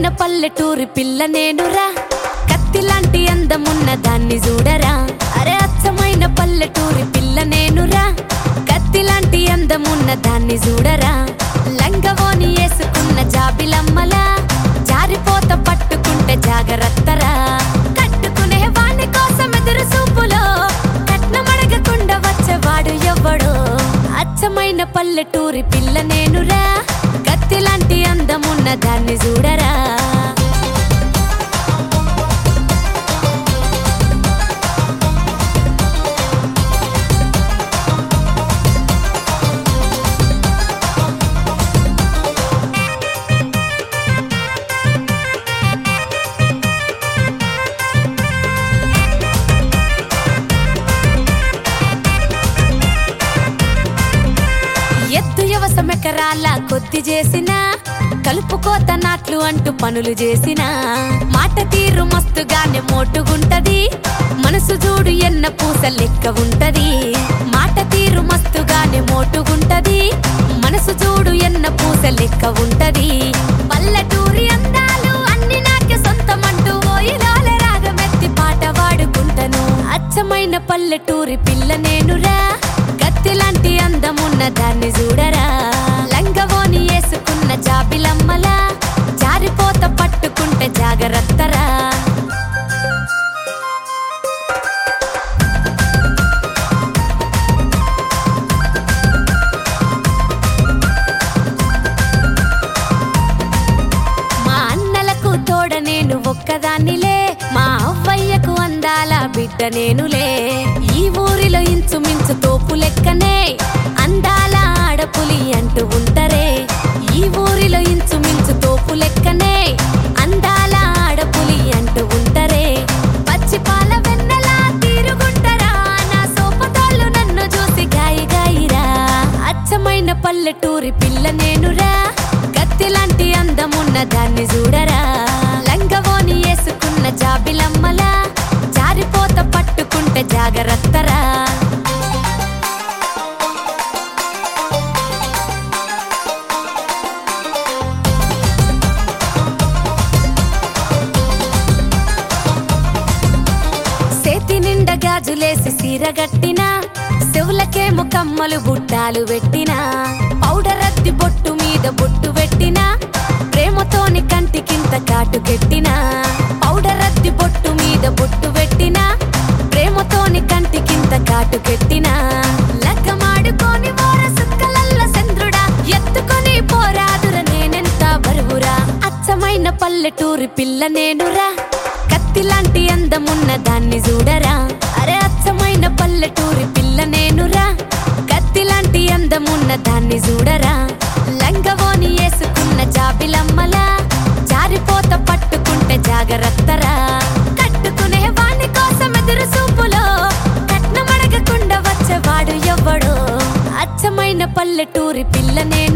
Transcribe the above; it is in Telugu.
అచ్చమైన పల్లెటూరి పిల్ల నేనురా కత్తి లాంటి అందమున్న దాన్ని చూడరా అరే అచ్చమైన పల్లెటూరి పిల్ల నేనురా కత్తి లాంటి అందమున్న దాన్ని చూడరా లంగవోని వేసుకున్న జాబిలమ్మలా జారిపోత పట్టుకుంటే జాగ్రత్తరా కట్టుకునే వాణ్ణి కోసం ఎదురు చూపులో కట్నమడగకుండా వచ్చేవాడు ఎవ్వడో అచ్చమైన పల్లెటూరి పిల్ల నేనురా కత్తి లాంటి అందమున్న దాన్ని చూడరా ఎత్తు యవసమెకరాల కొద్ది చేసిన కలుపుకోత నాట్లు అంటూ పనులు చేసిన మాట తీరు మస్తుగానే మోటుగుంటది మనసు చూడు ఎన్న పూస లెక్క ఉంటది మాట తీరు మస్తుగానే మోటుగుంటది మనసు చూడు ఎన్న పూస లెక్క ఉంటది పల్లెటూరి అందాలు అన్ని నాకే సొంతమంటూ ఓయిలాల రాగమెత్తి పాట వాడుకుంటను అచ్చమైన పల్లెటూరి పిల్ల నేనురా కత్తి లాంటి అందమున్న దాన్ని చూడరా లంగవోని వేసుకున్న జాబిలమ్మలా జారిపోత పట్టుకుంటే జాగ్రత్తరా మా అన్నలకు తోడ నేను ఒక్కదాన్నిలే మా అవ్వయ్యకు అందాల బిడ్డ నేనులే ఈ ఊరిలో ఇంచుమించు తోపు లెక్కనే అందాల ఆడపులి అంటూ ఉంటారే ఈ ఊరిలో ఇంచుమించు తోపు లెక్కనే అందాల ఆడపులి అంటూ ఉంటారే పచ్చి పాల వెన్నెలా తీరుగుంటరా నా సోపతాళ్ళు నన్ను చూసి గాయి గాయిరా అచ్చమైన పల్లెటూరి పిల్ల నేనురా కత్తి లాంటి అందమున్న దాన్ని చూడరా లంగవోని వేసుకున్న జాబిలమ్మలా జారిపోత పట్టుకుంటే జాగ్రత్తరా సేతి నిండా గాజులేసి సీరగట్టిన చెవులకేమో కమ్మలు బుట్టాలు పెట్టిన పౌడర్ అద్ది బొట్టు మీద బొట్టు పెట్టిన ప్రేమతోని కంటికింత కాటు కెట్టిన పౌడర్ అద్ది బొట్టు మీద బొట్టు పెట్టిన ప్రేమతోని కంటికింత కాటు కెట్టిన లగ్గమాడుకొని మోర సుక్కలల్ల చంద్రుడా ఎత్తుకొని పోరాదుర నేనెంత బరువురా అచ్చమైన పల్లెటూరి పిల్ల నేనురా కత్తి లాంటి అందమున్న దాన్ని చూడరా అరే అచ్చమైన పల్లెటూరి పిల్ల నేనురా కత్తి లాంటి అందమున్న దాన్ని చూడరా లంగవోని వేసుకున్న జాబిలమ్మలా జారిపోత పట్టుకుంటే జాగ్రత్తరా కట్టుకునే వాణ్ణి కోసం ఎదురు చూపులో కట్నమడగకుండా వచ్చేవాడు ఎవ్వడో అచ్చమైన పల్లెటూరి పిల్ల నేను